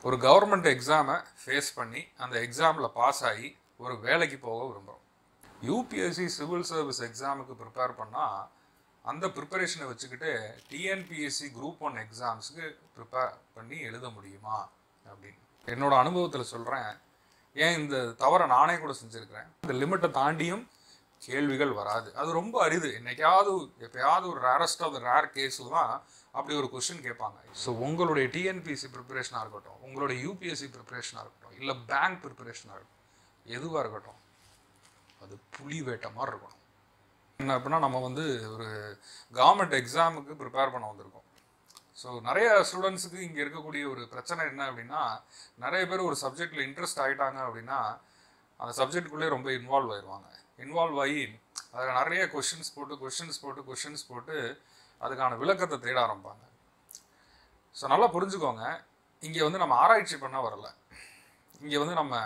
ஒரு கவர்மெண்ட் எக்ஸாமை ஃபேஸ் பண்ணி அந்த எக்ஸாமில் பாஸ் ஆகி ஒரு வேலைக்கு போக விரும்புகிறோம் யூபிஎஸ்சி சிவில் சர்வீஸ் எக்ஸாமுக்கு ப்ரிப்பேர் பண்ணால் அந்த ப்ரிப்பரேஷனை வச்சுக்கிட்டு டிஎன்பிஎஸ்சி குரூப் ஒன் எக்ஸாம்ஸுக்கு ப்ரிப்பேர் பண்ணி எழுத முடியுமா அப்படின்னு என்னோட அனுபவத்தில் சொல்கிறேன் ஏன் இந்த தவறை நானே கூட செஞ்சுருக்கிறேன் இந்த லிமிட்டை தாண்டியும் கேள்விகள் வராது அது ரொம்ப அரிது என்னைக்காவது எப்பயாவது ஒரு ரேரஸ்ட் ஆஃப் த ரேர் கேஸில் தான் அப்படி ஒரு கொஷின் கேட்பாங்க ஸோ உங்களுடைய டிஎன்பிஎஸ்சி ப்ரிப்பரேஷனாக இருக்கட்டும் உங்களுடைய யூபிஎஸ்சி ப்ரிப்பரேஷனாக இருக்கட்டும் இல்லை பேங்க் ப்ரிப்பரேஷனாக இருக்கட்டும் எதுவாக இருக்கட்டும் அது புலி வேட்டை மாதிரி இருக்கணும் என்ன அப்படின்னா நம்ம வந்து ஒரு கவர்மெண்ட் எக்ஸாமுக்கு ப்ரிப்பேர் பண்ண வந்திருக்கோம் ஸோ நிறைய ஸ்டூடெண்ட்ஸுக்கு இங்கே இருக்கக்கூடிய ஒரு பிரச்சனை என்ன அப்படின்னா நிறைய பேர் ஒரு சப்ஜெக்டில் இன்ட்ரெஸ்ட் ஆகிட்டாங்க அப்படின்னா அந்த சப்ஜெக்டுக்குள்ளே ரொம்ப இன்வால்வ் ஆயிடுவாங்க இன்வால்வ் ஆகி அதில் நிறைய கொஷின்ஸ் போட்டு கொஷின்ஸ் போட்டு கொஷின்ஸ் போட்டு அதுக்கான விளக்கத்தை தேட ஆரம்பிப்பாங்க ஸோ நல்லா புரிஞ்சுக்கோங்க இங்கே வந்து நம்ம ஆராய்ச்சி பண்ண வரல இங்கே வந்து நம்ம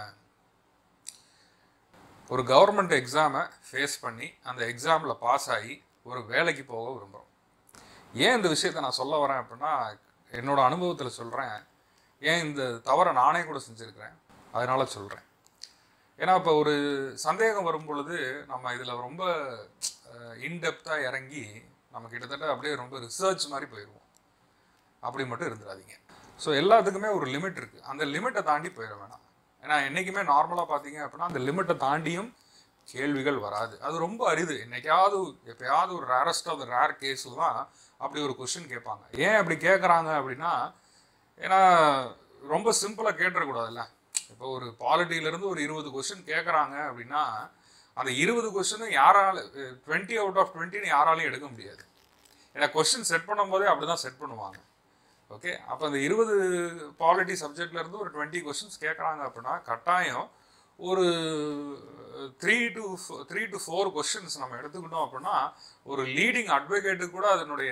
ஒரு கவர்மெண்ட் எக்ஸாமை ஃபேஸ் பண்ணி அந்த எக்ஸாமில் பாஸ் ஆகி ஒரு வேலைக்கு போக விரும்புகிறோம் ஏன் இந்த விஷயத்தை நான் சொல்ல வரேன் அப்படின்னா என்னோட அனுபவத்தில் சொல்கிறேன் ஏன் இந்த தவறை நானே கூட செஞ்சுருக்கிறேன் அதனால சொல்கிறேன் ஏன்னா இப்போ ஒரு சந்தேகம் வரும் பொழுது நம்ம இதில் ரொம்ப இன்டெப்த்தாக இறங்கி நம்ம கிட்டத்தட்ட அப்படியே ரொம்ப ரிசர்ச் மாதிரி போயிடுவோம் அப்படி மட்டும் இருந்துடாதீங்க ஸோ எல்லாத்துக்குமே ஒரு லிமிட் இருக்குது அந்த லிமிட்டை தாண்டி போயிட வேணாம் ஏன்னா என்றைக்குமே நார்மலாக பார்த்தீங்க அப்படின்னா அந்த லிமிட்டை தாண்டியும் கேள்விகள் வராது அது ரொம்ப அரிது என்னைக்காவது எப்பயாவது ஒரு ரேரஸ்ட் ஆஃப் த ரேர் கேஸில் தான் அப்படி ஒரு கொஷின் கேட்பாங்க ஏன் அப்படி கேட்குறாங்க அப்படின்னா ஏன்னா ரொம்ப சிம்பிளாக கேட்டுறக்கூடாதுல்ல இப்போ ஒரு பாலிட்டியிலேருந்து ஒரு இருபது கொஷின் கேட்குறாங்க அப்படின்னா அந்த இருபது கொஷினும் யாரால டுவெண்ட்டி அவுட் ஆஃப் டுவெண்ட்டின்னு யாராலையும் எடுக்க முடியாது ஏன்னா கொஷின் செட் பண்ணும்போதே அப்படி தான் செட் பண்ணுவாங்க ஓகே அப்போ அந்த இருபது பாலிட்டி சப்ஜெக்ட்லேருந்து ஒரு டுவெண்ட்டி கொஷின்ஸ் கேட்குறாங்க அப்படின்னா கட்டாயம் ஒரு three to three to four questions நம்ம எடுத்துக்கிட்டோம் அப்படின்னா ஒரு லீடிங் அட்வொகேட்டுக்கு கூட அதனுடைய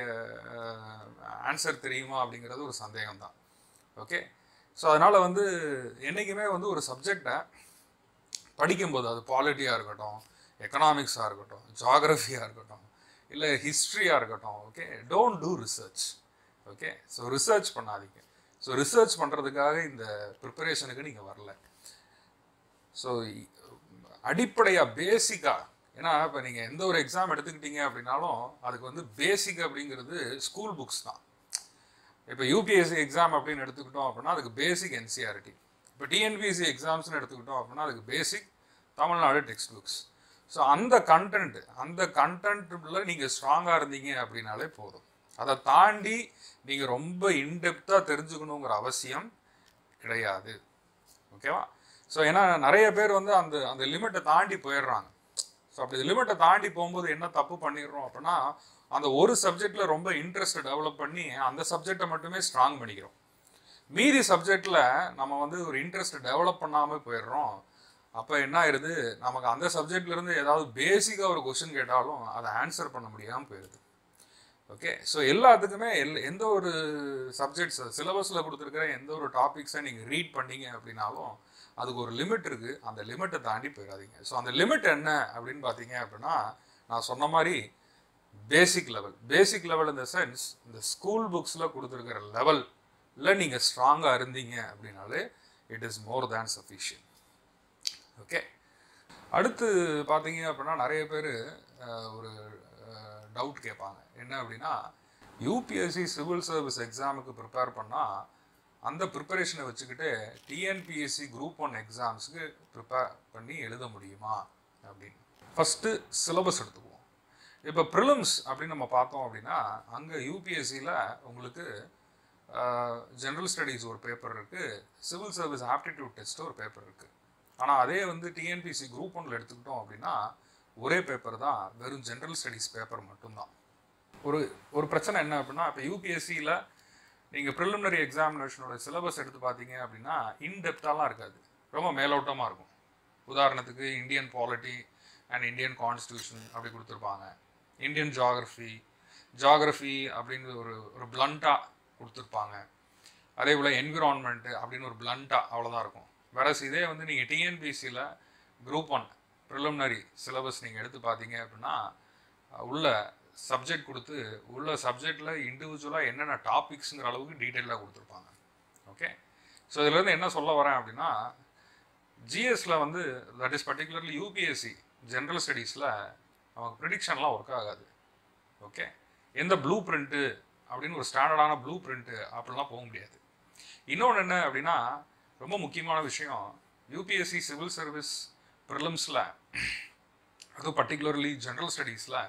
ஆன்சர் தெரியுமா அப்படிங்கிறது ஒரு சந்தேகம் தான் ஓகே ஸோ அதனால் வந்து என்றைக்குமே வந்து ஒரு சப்ஜெக்டை படிக்கும்போது அது பாலிட்டியாக இருக்கட்டும் எக்கனாமிக்ஸாக இருக்கட்டும் ஜாகிரஃபியாக இருக்கட்டும் இல்லை ஹிஸ்ட்ரியாக இருக்கட்டும் okay don't do research okay so research பண்ணாதீங்க ஸோ ரிசர்ச் பண்ணுறதுக்காக இந்த ப்ரிப்பரேஷனுக்கு நீங்கள் வரல ஸோ அடிப்படையாக பேசிக்காக ஏன்னா இப்போ நீங்கள் எந்த ஒரு எக்ஸாம் எடுத்துக்கிட்டீங்க அப்படின்னாலும் அதுக்கு வந்து பேசிக் அப்படிங்கிறது ஸ்கூல் புக்ஸ் தான் இப்போ யூபிஎஸ்சி எக்ஸாம் அப்படின்னு எடுத்துக்கிட்டோம் அப்படின்னா அதுக்கு பேசிக் என்சிஆர்டி இப்போ டிஎன்பிஎஸ்சி எக்ஸாம்ஸ்னு எடுத்துக்கிட்டோம் அப்படின்னா அதுக்கு basic Tamil Nadu text books so அந்த கண்டென்ட் அந்த கண்டென்ட்டில் நீங்கள் ஸ்ட்ராங்காக இருந்தீங்க அப்படின்னாலே போதும் அதை தாண்டி நீங்கள் ரொம்ப இன்டெப்த்தாக தெரிஞ்சுக்கணுங்கிற அவசியம் கிடையாது ஓகேவா ஸோ ஏன்னா நிறைய பேர் வந்து அந்த அந்த லிமிட்டை தாண்டி போயிடுறாங்க ஸோ அப்படி லிமிட்டை தாண்டி போகும்போது என்ன தப்பு பண்ணிடுறோம் அப்படின்னா அந்த ஒரு சப்ஜெக்டில் ரொம்ப இன்ட்ரெஸ்ட் டெவலப் பண்ணி அந்த சப்ஜெக்டை மட்டுமே ஸ்ட்ராங் பண்ணிக்கிறோம் மீதி சப்ஜெக்டில் நம்ம வந்து ஒரு இன்ட்ரெஸ்ட் டெவலப் பண்ணாமல் போயிடுறோம் அப்போ என்ன ஆயிடுது நமக்கு அந்த சப்ஜெக்ட்லேருந்து ஏதாவது பேசிக்காக ஒரு கொஷின் கேட்டாலும் அதை ஆன்சர் பண்ண முடியாமல் போயிடுது ஓகே ஸோ எல்லாத்துக்குமே எல் எந்த ஒரு சப்ஜெக்ட்ஸ் சிலபஸில் கொடுத்துருக்கிற எந்த ஒரு டாபிக்ஸை நீங்கள் ரீட் பண்ணீங்க அப்படின்னாலும் அதுக்கு ஒரு லிமிட் இருக்குது அந்த லிமிட்டை தாண்டி போயிடாதீங்க ஸோ அந்த லிமிட் என்ன அப்படின்னு பார்த்தீங்க அப்படின்னா நான் சொன்ன மாதிரி பேசிக் லெவல் பேசிக் லெவல் இந்த சென்ஸ் இந்த ஸ்கூல் புக்ஸில் கொடுத்துருக்கிற லெவலில் நீங்கள் ஸ்ட்ராங்காக இருந்தீங்க அப்படின்னாலே it is more than sufficient okay அடுத்து பார்த்தீங்க அப்படின்னா நிறைய பேர் ஒரு டவுட் கேட்பாங்க என்ன அப்படின்னா யூபிஎஸ்சி சிவில் சர்வீஸ் எக்ஸாமுக்கு ப்ரிப்பேர் பண்ணால் அந்த ப்ரிப்பரேஷனை வச்சுக்கிட்டு டிஎன்பிஎஸ்சி குரூப் ஒன் எக்ஸாம்ஸுக்கு ப்ரிப்பேர் பண்ணி எழுத முடியுமா அப்படின்னு ஃபஸ்ட்டு சிலபஸ் எடுத்துக்குவோம் இப்போ ப்ரிலிம்ஸ் அப்படின்னு நம்ம பார்த்தோம் அப்படின்னா அங்கே யூபிஎஸ்சியில் உங்களுக்கு ஜென்ரல் ஸ்டடீஸ் ஒரு பேப்பர் இருக்குது சிவில் சர்வீஸ் ஆப்டிடியூட் டெஸ்ட் ஒரு பேப்பர் இருக்குது ஆனால் அதே வந்து டிஎன்பிசி குரூப் ஒன்ல எடுத்துக்கிட்டோம் அப்படின்னா ஒரே பேப்பர் தான் வெறும் ஜென்ரல் ஸ்டடீஸ் பேப்பர் மட்டும்தான் ஒரு ஒரு பிரச்சனை என்ன அப்படின்னா இப்போ யூபிஎஸ்சியில் நீங்கள் ப்ரிலிமினரி எக்ஸாமினேஷனோட சிலபஸ் எடுத்து பார்த்தீங்க அப்படின்னா இன்டெப்த்தாலாம் இருக்காது ரொம்ப மேலோட்டமாக இருக்கும் உதாரணத்துக்கு Indian polity and Indian constitution அப்படி கொடுத்துருப்பாங்க இந்தியன் ஜாகிரஃபி ஜாகிரஃபி அப்படின்னு ஒரு ஒரு பிளண்ட்டாக கொடுத்துருப்பாங்க அதே போல் என்விரான்மெண்ட்டு அப்படின்னு ஒரு பிளண்ட்டாக அவ்வளோதான் இருக்கும் வேறஸ் இதே வந்து நீங்கள் டிஎன்பிசியில் குரூப் ஒன் ப்ரிலிமினரி சிலபஸ் நீங்கள் எடுத்து பார்த்தீங்க அப்படின்னா உள்ள சப்ஜெக்ட் கொடுத்து உள்ள சப்ஜெக்டில் இண்டிவிஜுவலாக என்னென்ன டாபிக்ஸுங்கிற அளவுக்கு டீட்டெயிலாக கொடுத்துருப்பாங்க ஓகே ஸோ இதுலேருந்து என்ன சொல்ல வரேன் அப்படின்னா ஜிஎஸ்ல வந்து that is particularly UPSC general ஸ்டடீஸில் நமக்கு ப்ரிடிக்ஷன்லாம் ஒர்க் ஆகாது ஓகே எந்த ப்ளூ பிரிண்ட்டு அப்படின்னு ஒரு ஸ்டாண்டர்டான ப்ளூ பிரிண்ட்டு அப்படிலாம் போக முடியாது இன்னொன்று என்ன அப்படின்னா ரொம்ப முக்கியமான விஷயம் யூபிஎஸ்சி சிவில் சர்வீஸ் ப்ரிலிம்ஸில் அதுவும் பர்டிகுலர்லி ஜென்ரல் ஸ்டடீஸில்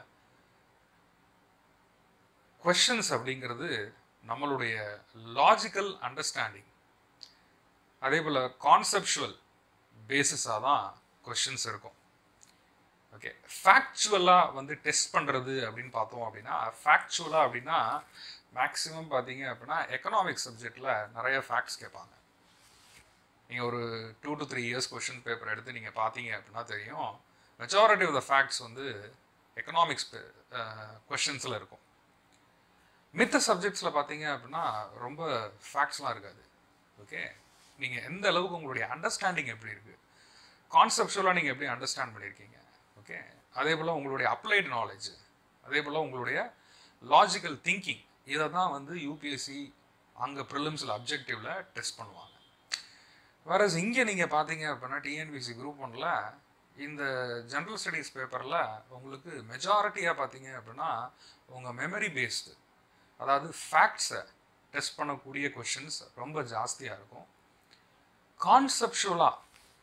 கொஷின்ஸ் அப்படிங்கிறது நம்மளுடைய லாஜிக்கல் அண்டர்ஸ்டாண்டிங் அதே போல் கான்செப்சுவல் பேசிஸாக தான் கொஷின்ஸ் இருக்கும் ஓகே ஃபேக்சுவலாக வந்து டெஸ்ட் பண்ணுறது அப்படின்னு பார்த்தோம் அப்படின்னா ஃபேக்சுவலாக அப்படின்னா மேக்ஸிமம் பார்த்தீங்க அப்படின்னா எக்கனாமிக்ஸ் சப்ஜெக்டில் நிறைய ஃபேக்ட்ஸ் கேட்பாங்க நீங்கள் ஒரு two to three years question paper எடுத்து நீங்கள் பார்த்தீங்க அப்படின்னா தெரியும் மெஜாரிட்டி ஆஃப் த ஃபேக்ட்ஸ் வந்து எக்கனாமிக்ஸ் கொஷின்ஸில் இருக்கும் மித்த சப்ஜெக்ட்ஸில் பார்த்தீங்க அப்படின்னா ரொம்ப ஃபேக்ட்ஸ்லாம் இருக்காது ஓகே நீங்கள் எந்த அளவுக்கு உங்களுடைய அண்டர்ஸ்டாண்டிங் எப்படி இருக்குது கான்செப்டுவலாக நீங்கள் எப்படி அண்டர்ஸ்டாண்ட் பண்ணியிருக்கீங்க ஓகே அதே போல் உங்களுடைய அப்ளைடு நாலேஜ் அதே போல் உங்களுடைய லாஜிக்கல் திங்கிங் இதை தான் வந்து யூபிஎஸ்சி அங்கே ப்ரிலிம்ஸில் அப்ஜெக்டிவில் டெஸ்ட் பண்ணுவாங்க வேற இங்கே நீங்கள் பார்த்தீங்க அப்படின்னா டிஎன்பிசி குரூப் ஒன்ல இந்த ஜென்ரல் ஸ்டடீஸ் பேப்பரில் உங்களுக்கு மெஜாரிட்டியாக பார்த்தீங்க அப்படின்னா உங்கள் மெமரி பேஸ்டு அதாவது ஃபேக்ட்ஸை டெஸ்ட் பண்ணக்கூடிய கொஷின்ஸ் ரொம்ப ஜாஸ்தியாக இருக்கும் கான்செப்டுவலாக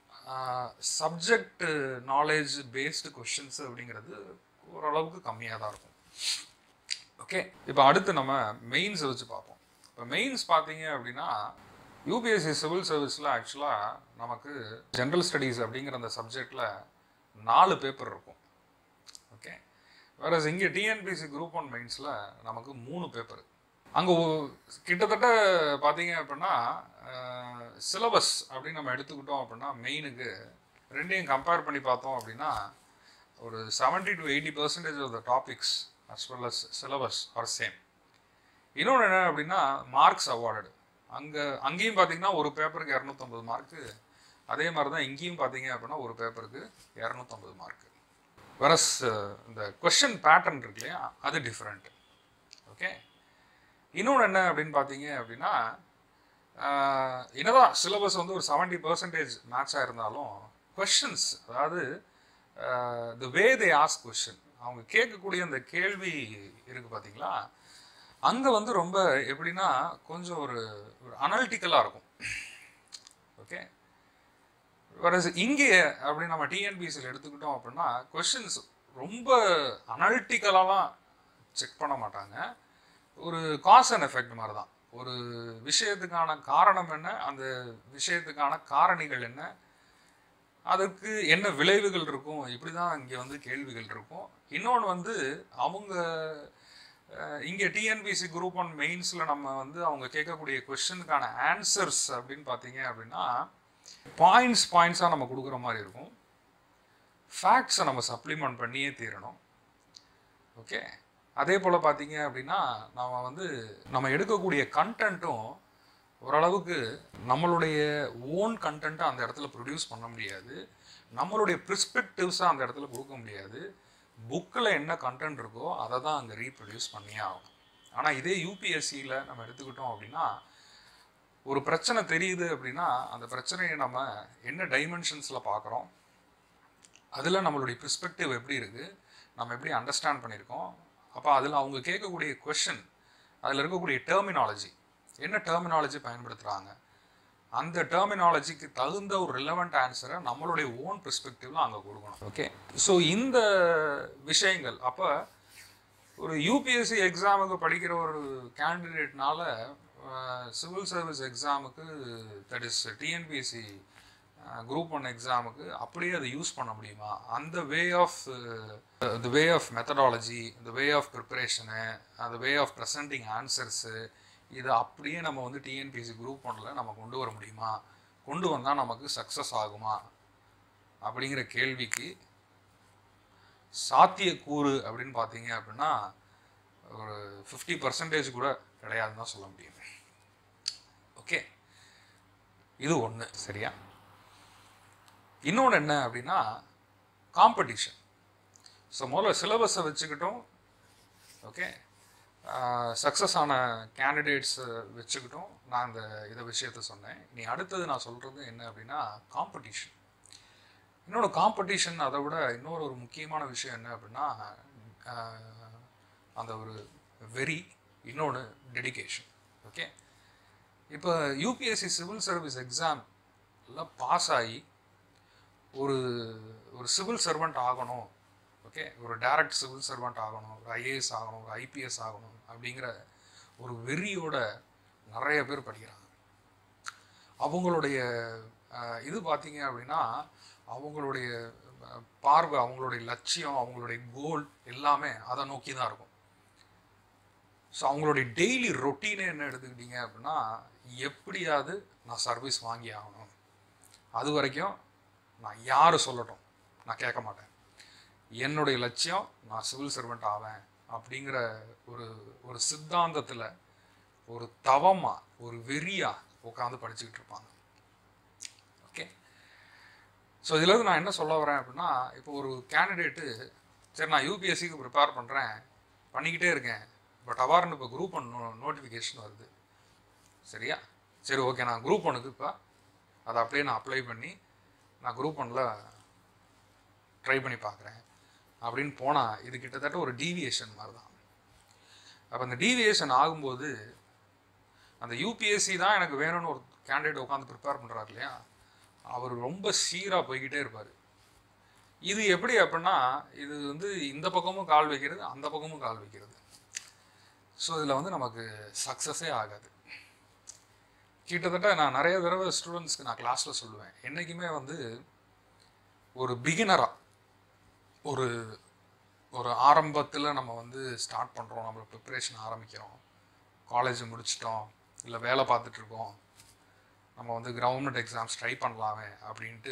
சப்ஜெக்ட் நாலேஜ் பேஸ்டு கொஷின்ஸ் அப்படிங்கிறது ஓரளவுக்கு கம்மியாக தான் இருக்கும் ஓகே இப்போ அடுத்து நம்ம மெயின்ஸை வச்சு பார்ப்போம் இப்போ மெயின்ஸ் பார்த்தீங்க அப்படின்னா யூபிஎஸ்சி சிவில் சர்வீஸில் ஆக்சுவலாக நமக்கு ஜென்ரல் ஸ்டடீஸ் அப்படிங்கிற அந்த சப்ஜெக்டில் நாலு பேப்பர் இருக்கும் ஓகே வேற இங்கே டிஎன்பிசி குரூப் ஒன் மெயின்ஸில் நமக்கு மூணு பேப்பர் அங்கே கிட்டத்தட்ட பார்த்தீங்க அப்படின்னா சிலபஸ் அப்படின்னு நம்ம எடுத்துக்கிட்டோம் அப்படின்னா மெயினுக்கு ரெண்டையும் கம்பேர் பண்ணி பார்த்தோம் அப்படின்னா ஒரு seventy to eighty percentage of the topics as well as syllabus are same இன்னொன்று என்ன அப்படின்னா மார்க்ஸ் அவார்டு அங்கே அங்கேயும் பார்த்தீங்கன்னா ஒரு பேப்பருக்கு இரநூத்தம்பது மார்க்கு அதே மாதிரி தான் இங்கேயும் பார்த்தீங்க அப்படின்னா ஒரு பேப்பருக்கு இரநூத்தம்பது மார்க்கு வரஸ் இந்த கொஷின் பேட்டர்ன் இருக்கு இல்லையா அது டிஃப்ரெண்ட் ஓகே இன்னொன்று என்ன அப்படின்னு பார்த்தீங்க அப்படின்னா ஆஹ், என்னதான் சிலபஸ் வந்து ஒரு செவன்ட்டி பர்சன்டேஜ் மேட்சாக இருந்தாலும் கொஷின்ஸ் அதாவது த வே தே ஆஸ்க் கொஷின் அவங்க கேட்கக்கூடிய அந்த கேள்வி இருக்கு பார்த்தீங்களா அங்கே வந்து ரொம்ப எப்படின்னா கொஞ்சம் ஒரு ஒரு அனலிட்டிக்கலாக இருக்கும் ஓகே வரஸ் இங்கே அப்படி நம்ம டிஎன்பிசியில் எடுத்துக்கிட்டோம் அப்படின்னா கொஷின்ஸ் ரொம்ப அனலிட்டிக்கலாலாம் செக் பண்ண மாட்டாங்க ஒரு காஸ் அண்ட் எஃபெக்ட் மாதிரி தான் ஒரு விஷயத்துக்கான காரணம் என்ன அந்த விஷயத்துக்கான காரணிகள் என்ன அதற்கு என்ன விளைவுகள் இருக்கும் இப்படி தான் இங்கே வந்து கேள்விகள் இருக்கும் இன்னொன்று வந்து அவங்க அஹ், இங்கே டிஎன்பிசி குரூப் ஒன் மெயின்ஸில் நம்ம வந்து அவங்க கேட்கக்கூடிய கொஷனுக்கான ஆன்சர்ஸ் அப்படின்னு பார்த்தீங்க அப்படின்னா பாயிண்ட்ஸ் பாயிண்ட்ஸாக நம்ம கொடுக்குற மாதிரி இருக்கும் ஃபேக்ட்ஸை நம்ம சப்ளிமெண்ட் பண்ணியே தீரணும் ஓகே அதே போல் பார்த்தீங்க அப்படின்னா நம்ம வந்து நம்ம எடுக்கக்கூடிய கண்டென்ட்டும் ஓரளவுக்கு நம்மளுடைய ஓன் கண்டென்ட்டை அந்த இடத்துல ப்ரொடியூஸ் பண்ண முடியாது நம்மளுடைய ப்ரிஸ்பெக்டிவ்ஸாக அந்த இடத்துல கொடுக்க முடியாது புக்கில் என்ன கண்டென்ட் இருக்கோ அதை தான் அங்கே ரீப்ரொடியூஸ் பண்ணியே ஆகும் ஆனால் இதே யூபிஎஸ்சியில் நம்ம எடுத்துக்கிட்டோம் அப்படின்னா ஒரு பிரச்சனை தெரியுது அப்படின்னா அந்த பிரச்சனையை நம்ம என்ன டைமென்ஷன்ஸில் பார்க்குறோம் அதில் நம்மளுடைய பெர்ஸ்பெக்டிவ் எப்படி இருக்குது நம்ம எப்படி அண்டர்ஸ்டாண்ட் பண்ணியிருக்கோம் அப்போ அதில் அவங்க கேட்கக்கூடிய கொஷின் அதில் இருக்கக்கூடிய டெர்மினாலஜி என்ன டெர்மினாலஜி பயன்படுத்துகிறாங்க அந்த டெர்மினாலஜிக்கு தகுந்த ஒரு ரிலவெண்ட் ஆன்சரை நம்மளுடைய ஓன் பெர்ஸ்பெக்டிவ்ல அங்கே கொடுக்கணும் ஓகே ஸோ இந்த விஷயங்கள் அப்போ ஒரு யூபிஎஸ்சி எக்ஸாமுக்கு படிக்கிற ஒரு கேண்டிடேட்னால சிவில் சர்வீஸ் எக்ஸாமுக்கு that is TNPSC group one எக்ஸாமுக்கு அப்படியே அதை யூஸ் பண்ண முடியுமா அந்த way of the way of methodology the way of preparation அந்த வே ஆஃப் ப்ரெசன்டிங் ஆன்சர்ஸு இதை அப்படியே நம்ம வந்து டிஎன்பிஎஸ்சி குரூப் ஒன்றில் நம்ம கொண்டு வர முடியுமா கொண்டு வந்தால் நமக்கு சக்ஸஸ் ஆகுமா அப்படிங்கிற கேள்விக்கு சாத்தியக்கூறு அப்படின்னு பார்த்தீங்க அப்படின்னா ஒரு ஃபிஃப்டி பர்சன்டேஜ் கூட கிடையாதுன்னு தான் சொல்ல முடியும் ஓகே இது ஒன்று சரியா இன்னொன்று என்ன அப்படின்னா காம்படிஷன் ஸோ முதல்ல சிலபஸை வச்சுக்கிட்டோம் ஓகே சக்ஸஸ் ஆன கேண்டிடேட்ஸை வச்சுக்கிட்டோம் நான் இந்த இதை விஷயத்த சொன்னேன் இனி அடுத்தது நான் சொல்கிறது என்ன அப்படின்னா காம்படிஷன் இன்னொரு காம்படிஷன் அதை விட இன்னொரு ஒரு முக்கியமான விஷயம் என்ன அப்படின்னா ஆஹ், அந்த ஒரு வெறி இன்னொன்று டெடிகேஷன் ஓகே இப்போ யூபிஎஸ்சி சிவில் சர்வீஸ் எக்ஸாமில் பாஸ் ஆகி ஒரு ஒரு சிவில் சர்வெண்ட் ஆகணும் ஓகே ஒரு டைரக்ட் சிவில் சர்வெண்ட் ஆகணும் ஒரு ஐஏஎஸ் ஆகணும் ஒரு ஐபிஎஸ் ஆகணும் அப்படிங்கிற ஒரு வெறியோட நிறைய பேர் படிக்கிறாங்க அவங்களுடைய அஹ், இது பார்த்தீங்க அப்படின்னா அவங்களுடைய அஹ், பார்வை அவங்களுடைய லட்சியம் அவங்களுடைய கோல் எல்லாமே அதை நோக்கி தான் இருக்கும் ஸோ அவங்களுடைய டெய்லி ரொட்டீனே என்ன எடுத்துக்கிட்டீங்க அப்படின்னா எப்படியாவது நான் சர்வீஸ் வாங்கி ஆகணும் அது வரைக்கும் நான் யார் சொல்லட்டும் நான் கேட்க மாட்டேன் என்னுடைய லட்சியம் நான் சிவில் சர்வெண்ட் ஆவேன் அப்படிங்கிற ஒரு ஒரு சித்தாந்தத்தில் ஒரு தவமாக ஒரு வெறியா உட்காந்து படிச்சுக்கிட்டு இருப்பாங்க ஓகே ஸோ இதில் நான் என்ன சொல்ல வரேன் அப்படின்னா இப்போ ஒரு கேண்டிடேட்டு சரி நான் யூபிஎஸ்சிக்கு ப்ரிப்பேர் பண்ணுறேன் பண்ணிக்கிட்டே இருக்கேன் பட் அவார்னு இப்போ குரூப் ஒன் நோட்டிஃபிகேஷன் வருது சரியா சரி ஓகே நான் குரூப் ஒனுக்கு இப்போ அதை அப்படியே நான் அப்ளை பண்ணி நான் குரூப் ஒன்ல ட்ரை பண்ணி பார்க்குறேன் அப்படின்னு போனால் இது கிட்டத்தட்ட ஒரு டீவியேஷன் மாதிரி தான் அப்போ அந்த டீவியேஷன் ஆகும்போது அந்த யூபிஎஸ்சி தான் எனக்கு வேணும்னு ஒரு கேண்டிடேட் உட்காந்து ப்ரிப்பேர் பண்ணுறாரு இல்லையா அவர் ரொம்ப சீராக போய்கிட்டே இருப்பார் இது எப்படி அப்படின்னா இது வந்து இந்த பக்கமும் கால் வைக்கிறது அந்த பக்கமும் கால் வைக்கிறது ஸோ இதில் வந்து நமக்கு சக்ஸஸே ஆகாது கிட்டத்தட்ட நான் நிறைய தடவை ஸ்டூடெண்ட்ஸ்க்கு நான் கிளாஸில் சொல்லுவேன் என்றைக்குமே வந்து ஒரு பிகினராக ஒரு ஒரு ஆரம்பத்தில் நம்ம வந்து ஸ்டார்ட் பண்ணுறோம் நம்ம ப்ரிப்ரேஷன் ஆரம்பிக்கிறோம் காலேஜ் முடிச்சிட்டோம் இல்லை வேலை பார்த்துட்டு இருக்கோம் நம்ம வந்து கவர்மெண்ட் எக்ஸாம்ஸ் ட்ரை பண்ணலாமே அப்படின்ட்டு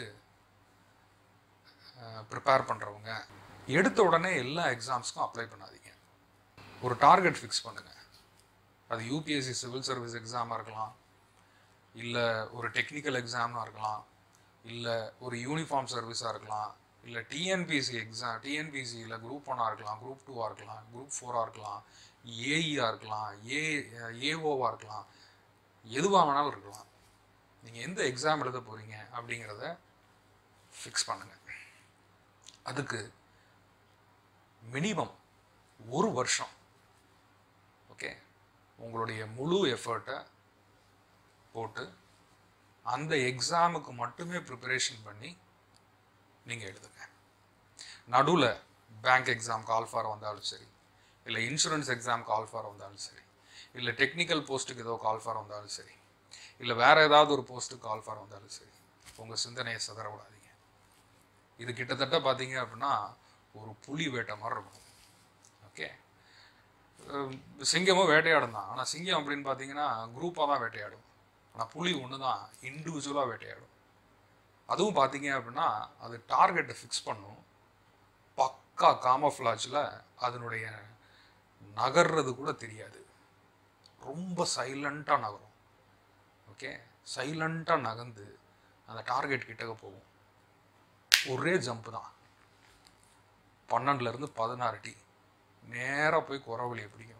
ப்ரிப்பேர் பண்ணுறவங்க எடுத்த உடனே எல்லா எக்ஸாம்ஸ்க்கும் அப்ளை பண்ணாதீங்க ஒரு டார்கெட் ஃபிக்ஸ் பண்ணுங்கள் அது யூபிஎஸ்சி சிவில் சர்வீஸ் எக்ஸாமாக இருக்கலாம் இல்லை ஒரு டெக்னிக்கல் எக்ஸாமாக இருக்கலாம் இல்லை ஒரு யூனிஃபார்ம் சர்வீஸாக இருக்கலாம் இல்லை டிஎன்பிசி எக்ஸாம் டிஎன்பிசியில் குரூப் ஒன்னாக இருக்கலாம் குரூப் டூவாக இருக்கலாம் குரூப் ஃபோராக இருக்கலாம் ஏஇஆ இருக்கலாம் ஏ ஏஓவாக இருக்கலாம் எதுவாக வேணாலும் இருக்கலாம் நீங்கள் எந்த எக்ஸாம் எழுத போகிறீங்க அப்படிங்கிறத ஃபிக்ஸ் பண்ணுங்கள் அதுக்கு மினிமம் ஒரு வருஷம் ஓகே உங்களுடைய முழு எஃபர்ட்டை போட்டு அந்த எக்ஸாமுக்கு மட்டுமே ப்ரிப்பரேஷன் பண்ணி நீங்கள் எழுதுங்க நடுவில் பேங்க் எக்ஸாம் கால் ஃபார் வந்தாலும் சரி இல்லை இன்சூரன்ஸ் எக்ஸாம் கால் ஃபார் வந்தாலும் சரி இல்லை டெக்னிக்கல் போஸ்ட்டுக்கு ஏதோ கால் ஃபார் வந்தாலும் சரி இல்லை வேறு ஏதாவது ஒரு போஸ்ட்டுக்கு கால் ஃபார் வந்தாலும் சரி உங்கள் சிந்தனையை சிதற விடாதீங்க இது கிட்டத்தட்ட பார்த்தீங்க அப்படின்னா ஒரு புலி வேட்டை மாதிரி இருக்கும் ஓகே அஹ் சிங்கமும் வேட்டையாடும் தான் ஆனால் சிங்கம் அப்படின்னு பார்த்தீங்கன்னா குரூப்பாக தான் வேட்டையாடும் ஆனால் புலி ஒன்று தான் இண்டிவிஜுவலாக வேட்டையாடும் அதுவும் பார்த்தீங்க அப்படின்னா அது டார்கெட்டை ஃபிக்ஸ் பண்ணும் பக்கா காமஃப்ளாஜில் அதனுடைய நகர்றது கூட தெரியாது ரொம்ப சைலண்ட்டாக நகரும் ஓகே சைலண்ட்டாக நகர்ந்து அந்த டார்கெட் கிட்டக்க போகும் ஒரே ஜம்ப் தான் பன்னெண்டுலேருந்து பதினாறு டி நேராக போய் குறவழியை பிடிக்கும்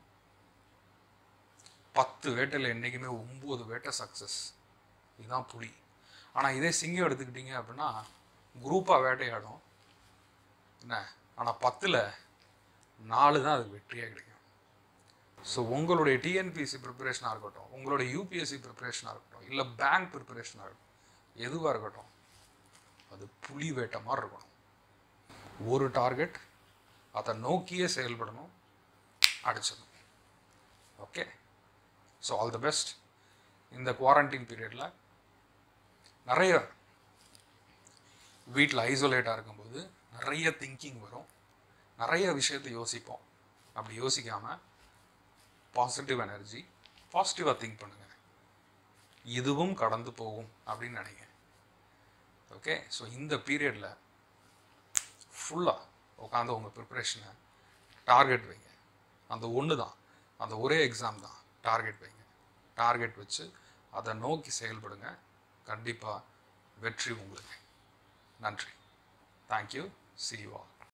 பத்து வேட்டையில் என்றைக்குமே ஒம்பது வேட்டை சக்ஸஸ் இதுதான் புலி ஆனால் இதே சிங்கம் எடுத்துக்கிட்டீங்க அப்படின்னா குரூப்பாக வேட்டையாடும் என்ன ஆனால் பத்தில் நாலு தான் அதுக்கு வெற்றியாக கிடைக்கும் ஸோ உங்களுடைய டிஎன்பிஎஸ்சி ப்ரிப்பரேஷனாக இருக்கட்டும் உங்களுடைய யூபிஎஸ்சி ப்ரிப்பரேஷனாக இருக்கட்டும் இல்லை பேங்க் ப்ரிப்பரேஷனாக இருக்கட்டும் எதுவாக இருக்கட்டும் அது புலி வேட்டை மாதிரி இருக்கணும் ஒரு டார்கெட் அதை நோக்கியே செயல்படணும் அடிச்சிடணும் okay so all the best இந்த குவாரண்டைன் பீரியடில் நிறைய வீட்டில் ஐசோலேட்டாக இருக்கும்போது நிறைய திங்கிங் வரும் நிறைய விஷயத்தை யோசிப்போம் அப்படி யோசிக்காமல் பாசிட்டிவ் எனர்ஜி பாசிட்டிவாக திங்க் பண்ணுங்கள் இதுவும் கடந்து போகும் அப்படின்னு நினைங்க ஓகே ஸோ இந்த பீரியடில் ஃபுல்லாக உட்காந்து உங்கள் ப்ரிப்ரேஷனை டார்கெட் வைங்க அந்த ஒன்று தான் அந்த ஒரே எக்ஸாம் தான் டார்கெட் வைங்க டார்கெட் வச்சு அதை நோக்கி செயல்படுங்க கண்டிப்பாக வெற்றி உங்களுக்கு நன்றி தேங்க்யூ சி யூ ஆல்